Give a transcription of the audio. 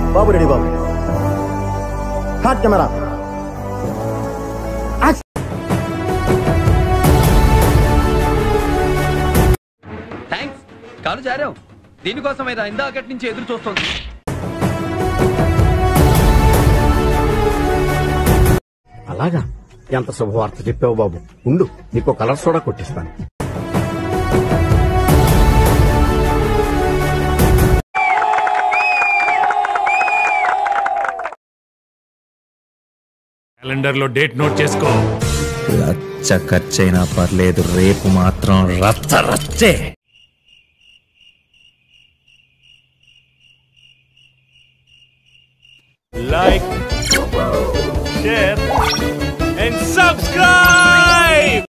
బాబు ready బాబు hot camera thanks కాలు జారావు దీనికోసమేదా ఇందాకటి నుంచి ఎదురు చూస్తుంది అలాగా ఎంత శుభవార్త చెప్పావు బాబు ఉండు నీకు కలర్ సోడా కొట్టిస్తాను క్యాలెండర్ లో డేట్ నోట్ చేసుకో రచ్చ ఖర్చైనా పర్లేదు రేపు మాత్రం రచ్చ రచ్చే లైక్ షేర్ అండ్ సబ్స్క్రైబ్